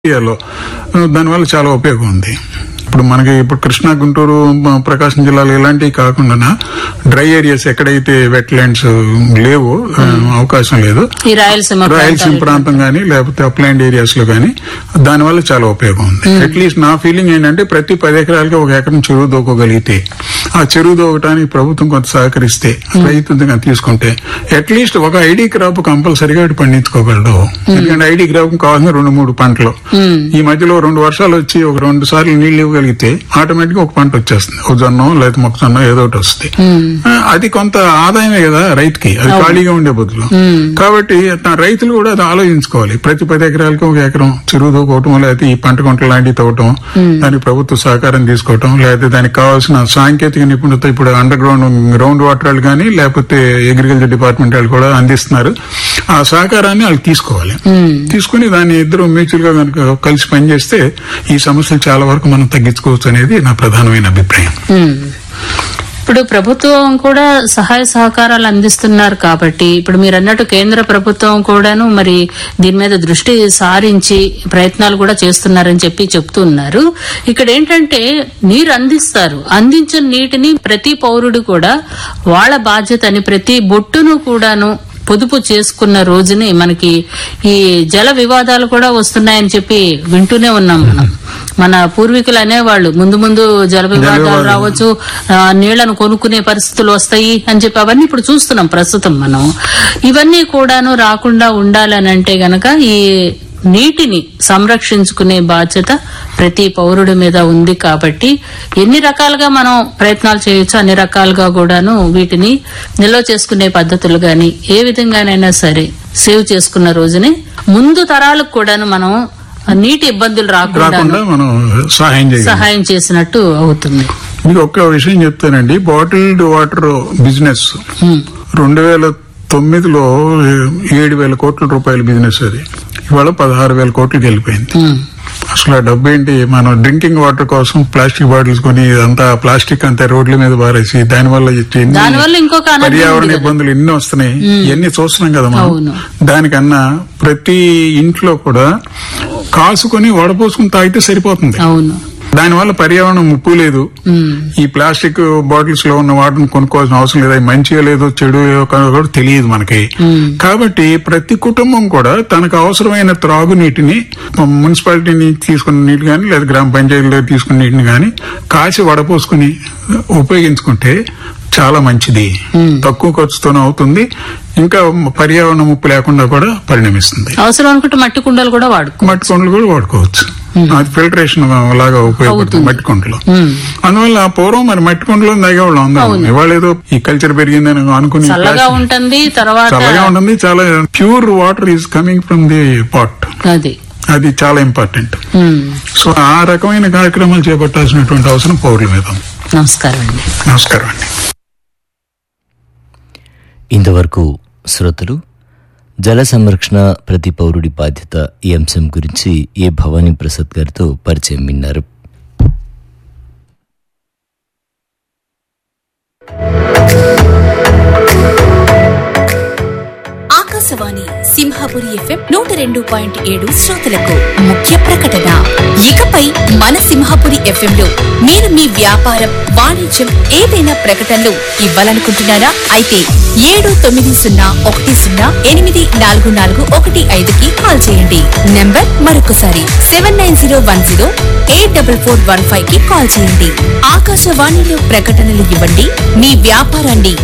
ఏరియాలో దానివల్ల చాలా ఉపయోగం ఉంది ఇప్పుడు మనకి ఇప్పుడు కృష్ణా గుంటూరు మ- ప్రకాశం జిల్లాలో ఇలాంటివి కాకుండా డ్రై ఏరియాస్ ఎక్కడైతే వెట్ ల్యాండ్స్ లేవో ఆ, అవకాశం లేదు ఈ రాయలసీమ రాయలసీమ ప్రాంతాలు ప్రాంతం కానీ లేకపోతే అప్లాండ్ ఏరియాస్ లో కానీ దానివల్ల చాలా ఉపయోగం ఉంది అట్లీస్ట్ నా ఫీలింగ్ ఏంటంటే ప్రతి పది ఎకరాలకి ఒక ఎకరం చెరువు దోకోగలిగితే ఆ చెరువు దోకటానికి ప్రభుత్వం కొంత సహకరిస్తే రైతు దగ్గర తీసుకుంటే అట్లీస్ట్ ఒక ఐడి క్రాప్ కంపల్సరీగా ఇటు పండించుకోగలడు ఎందుకంటే ఐడి క్రాప్ కావాల్సిన రెండు మూడు పంటలు ఈ మధ్యలో రెండు వర్షాలు వచ్చి ఒక రెండు సార్లు నీళ్లు ఇవ్వగలిగితే ఆటోమేటిక్ గా ఒక పంట వచ్చేస్తుంది ఒక జొన్న లేదా మొక్కజొన్న ఏదో ఒకటి వస్తుంది ఆ, అది కొంత ఆదాయమే కదా రైతుకి అది ఖాళీగా ఉండే బదులు కాబట్టి నా రైతులు కూడా అది ఆలోచించుకోవాలి ప్రతి పది ఎకరాలకి ఒక ఎకరం చెరువు దూకోవటం లేకపోతే ఈ పంట గుంటలు లాంటివి తవ్వటం దానికి ప్రభుత్వ సహకారం తీసుకోవటం లేకపోతే దానికి కావాల్సిన సాంకేతిక నిపుణత ఇప్పుడు అండర్ గ్రౌండ్ గ్రౌండ్ వాటర్ వాళ్ళు కానీ లేకపోతే అగ్రికల్చర్ డిపార్ట్మెంట్ వాళ్ళు కూడా అందిస్తున్నారు ఆ సహకారాన్ని వాళ్ళు తీసుకోవాలి తీసుకుని దాన్ని ఇద్దరు మ్యూచువల్ గా కనుక కలిసి పనిచేస్తే ఈ సమస్యలు చాలా వరకు మనం తగ్గించుకోవచ్చు అనేది నా ప్రధానమైన అభిప్రాయం ఉమ్. ఇప్పుడు ప్రభుత్వం కూడా సహాయ సహకారాలు అందిస్తున్నారు కాబట్టి ఇప్పుడు మీరు అన్నట్టు కేంద్ర ప్రభుత్వం కూడాను మరి దీని మీద దృష్టి సారించి ప్రయత్నాలు కూడా చేస్తున్నారని చెప్పి చెప్తున్నారు ఇక్కడ ఏంటంటే నీరు అందిస్తారు అందించిన నీటిని ప్రతి పౌరుడు కూడా వాళ్ళ బాధ్యత అని ప్రతి బొట్టును కూడాను పొదుపు చేసుకున్న రోజుని మనకి ఈ జల వివాదాలు కూడా వస్తున్నాయని చెప్పి వింటూనే ఉన్నాం మనం మన పూర్వీకులు అనేవాళ్ళు ముందు ముందు జల వివాదాలు వివాదాలు. రావచ్చు ఆ, నీళ్లను కొనుక్కునే పరిస్థితులు వస్తాయి అని చెప్పి అవన్నీ ఇప్పుడు చూస్తున్నాం ప్రస్తుతం మనం ఇవన్నీ కూడాను రాకుండా ఉండాలని అంటే గనక ఈ నీటిని సంరక్షించుకునే బాధ్యత ప్రతి పౌరుడి మీద ఉంది కాబట్టి ఎన్ని రకాలుగా మనం ప్రయత్నాలు చేయొచ్చు అన్ని రకాలుగా కూడాను వీటిని నిల్వ చేసుకునే పద్ధతులు గాని ఏ విధంగానైనా సరే సేవ్ చేసుకున్న రోజునే ముందు తరాలకు కూడాను మనం నీటి ఇబ్బందులు రాకుండా రాకుండా మనం సహాయం చేయాలి సహాయం చేసినట్టు అవుతుంది మీకు ఒక్క విషయం చెప్తానండి బాటిల్డ్ వాటర్ బిజినెస్ రెండు వేల తొమ్మిదిలో ఏడు వేల కోట్ల రూపాయల బిజినెస్ అది ఇవాళ పదహారు వేల కోట్లకి వెళ్ళిపోయింది ఉమ్. అసలు ఆ డబ్బు ఏంటి మనం డ్రింకింగ్ వాటర్ కోసం ప్లాస్టిక్ బాటిల్స్ కొని అంతా ప్లాస్టిక్ అంతా రోడ్ల మీద పారేసి దానివల్ల ఎన్ని దానివల్ల ఇంకొక అనర్థం ఉంది పర్యావరణ కదా. ఇబ్బందులు ఎన్ని వస్తున్నాయి ఇవన్నీ చూస్తున్నాం కదా మనం అవును. దానికన్నా ప్రతి ఇంట్లో కూడా కాసుకొని వడపోసుకుని తాగితే సరిపోతుంది అవును దానివల్ల పర్యావరణం ముప్పు లేదు ఉమ్. ఈ ప్లాస్టిక్ బాటిల్స్ లో ఉన్న వాటిని కొనుక్కోవాల్సిన అవసరం లేదు అవి మంచిగా లేదో చెడు కూడా తెలియదు మనకి కాబట్టి ప్రతి కుటుంబం కూడా తనకు అవసరమైన త్రాగునీటిని మున్సిపాలిటీ నుంచి తీసుకున్న నీటి కానీ లేదా గ్రామ పంచాయతీలో తీసుకున్న నీటిని కానీ కాసి వడపోసుకుని ఉపయోగించుకుంటే చాలా మంచిది తక్కువ ఖర్చుతోనే అవుతుంది ఇంకా పర్యావరణ ముప్పు లేకుండా కూడా పరిణమిస్తుంది అవసరం అనుకుంటే మట్టి కుండలు కూడా వాడుకో మట్టి కొండలు కూడా వాడుకోవచ్చు అది ఫిల్టరేషన్ లాగా ఉపయోగపడుతుంది మట్టి కొండలు ఉమ్. అందువల్ల పూర్వం మరి మట్టి కొండలో తాగేవాళ్ళం అందరం ఇవాళ ఏదో ఈ కల్చర్ పెరిగిందని అనుకుని చల్లగా plastic- ఉంటుంది తర్వాత చల్లగా ఉంటుంది చాలా pure water is coming from the pot అది అది చాలా ఇంపార్టెంట్ ఉమ్. సో ఆ రకమైన కార్యక్రమాలు చేపట్టాల్సినటువంటి అవసరం పౌరుల మీద ఉంది. నమస్కారం అండి నమస్కారం అండి ఇంతవరకు శ్రోతలు జల సంరక్షణ ప్రతి పౌరుడి బాధ్యత ఈ అంశం గురించి ఏ భవానీ ప్రసాద్ గారితో పరిచయం విన్నారు ఆకాశవాణి సింహాపురి ఎఫ్ఎం నూట రెండు పాయింట్ ఏడు శ్రోతలకు ముఖ్య ప్రకటన ఇకపై మన సింహాపురి ఎఫ్ఎం లో మీరు మీ వ్యాపారం వాణిజ్యం ఏదైనా ప్రకటనలు ఇవ్వాలనుకుంటున్నారా అయితే ఏడు తొమ్మిది సున్నా ఒకటి సున్నా ఎనిమిది నాలుగు నాలుగు ఒకటి ఐదుకి కాల్ చేయండి నంబర్ మరొకసారి seven nine zero one zero eight double four one five కి కాల్ చేయండి ఆకాశవాణిలో ప్రకటనలు ఇవ్వండి మీ వ్యాపారాన్ని